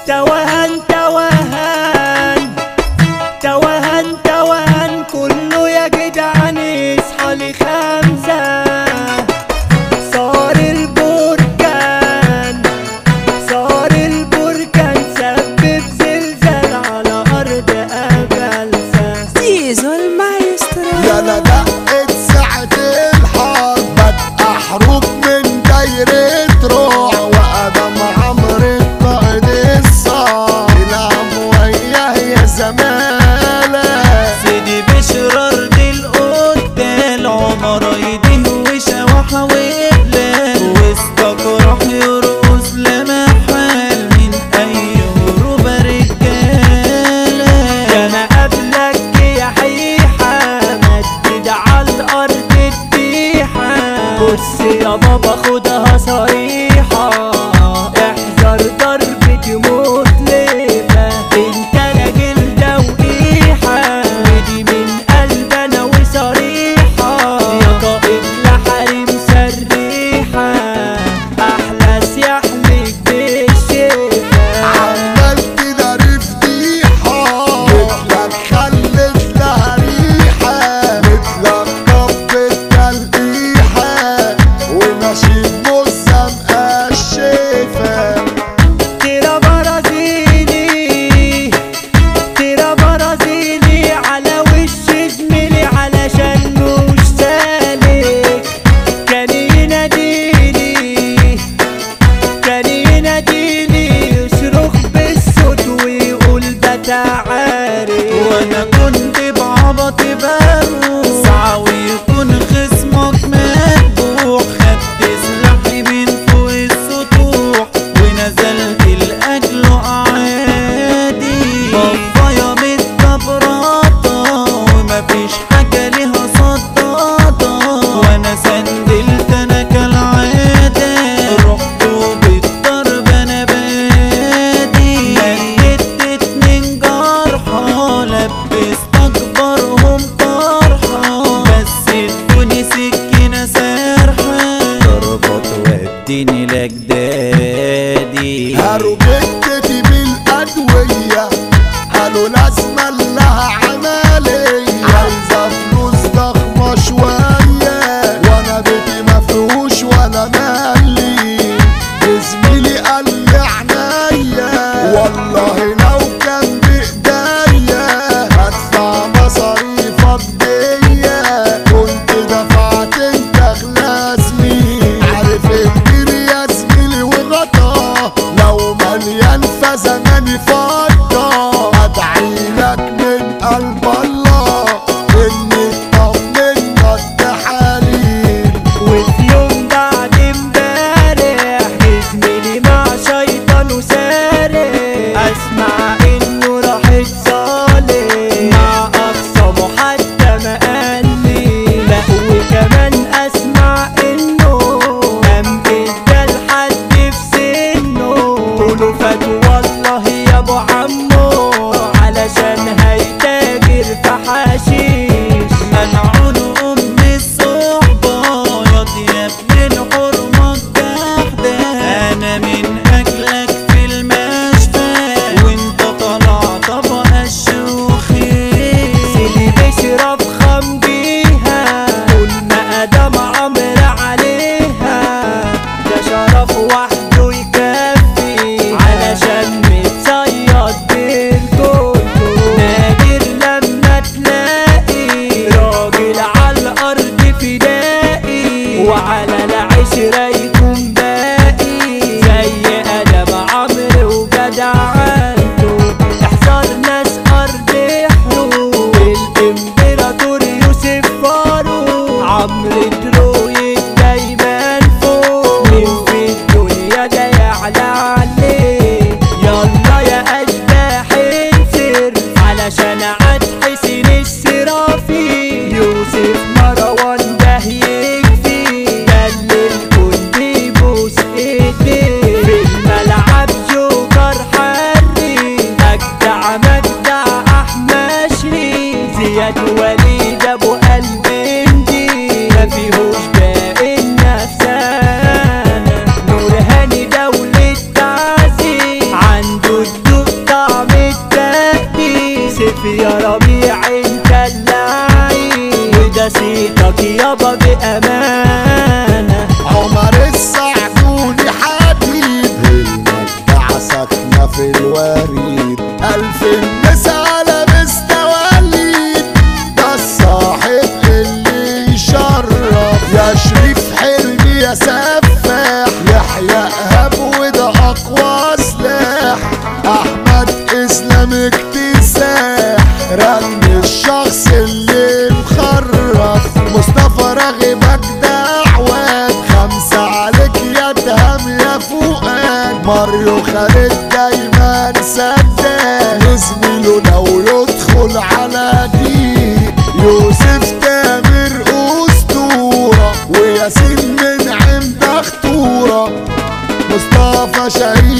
توهان توهان توهان توهان كله يا جدعان اصحى لخمسة صار البركان صار البركان سبب زلزال على أرض أغلسة زيزو المايسترو يلا دقت ساعة الحرب بدأ حروب من دايرة روح وأدم عمرو القائد الصعب يلعب وياه يا زمالة سيدي بشرار دي القتال عمر ايديه وشواحة وبلاد وسطك راح يرقص لما حال من اي هروب رجالة انا قبلك يا حيحة مدد على الارض الديحة بص يا بابا خدها صريحة احذر ضربة موت ليبة انت راجل دوقيحة ودي من قلب انا وصريحة يا قائد لحريم سريحة احلى سيحلك بالشفا عمال كده رفديحة مثلك خلت لها ريحة مثلك طب التلقيحة ونشيد مزم الشفا ترى برازيلي ترى برازيلي على وش زميلي علشان مش سالك كان يناديلي كان يناديلي يصرخ بالصوت ويقول بتعاري وانا كنت بعبط بموت ساعة ويكون خصمك مذبوح خدت سلاحي من فوق السطوح ونزلت الاجل اعادي بابايا متكبرطة ومفيش حاجة ليها صدادة وانا سندلت انا كالعادة رحت بالضرب انا بادي مدت اتنين جرحى لبست اكبرهم طرحة بس ادوني سكينة سارحة ضربت وديني لجدادي هاروا جدتي بالأدوية قالوا لازم لها عملية عايزة فلوس ضخمة شوية وانا بيتي ما فيهوش ولا مالي زميلي قال لي عنيا والله لو كان بإيديا هدفع مصاريفك ديا كنت دفعت انت غلاسني عارف الكبير يا زميلي وغطا لو مليان فزماني فضة ادعي لك من قلب الله اني اطمن قد حالي وفي يوم بعد امبارح زميلي مع شيطان وسارح اسمع انه راح اتصالح مع اقصى حتى ما قال لي لا وكمان اسمع انه قام ادى لحد في سنه قولوا فات والله يا ابو عمو علشان هيتاجر في حشيش منعون ام الصحبة يا يا ابن الحرمة الجحدة انا من اجلك في المشفى وانت طالع طبق الشوخين سيدي بشرب خمجيها كل ما ادم عمر عليها ده شرف وحده يكفي علشان متصيد بالكل نادر لما تلاقي راجل على الارض فدائي وعلى العشرة يكون باقي زي ادم عمرو وجدعنته احذر ناس ارض حروب الامبراطور يوسف فاروق عمرو درويد دايما فوق مين في الدنيا ده يعلى عليه يلا يا اشباح انسر علشان عاد حسين السرافي يوسف مروان ده يكفي ده اللي الكل يبوس ايديه في الملعب جوكر حري اجدع مجدع احمد شريف زياد وليد ابو قلب انجي ما فيهوش باقي النفسانة نور هاني دولة تعز ماريو خالد دايما سداد زميله لو يدخل على دي يوسف تامر اسطورة وياسين من عند خطورة مصطفى شهيد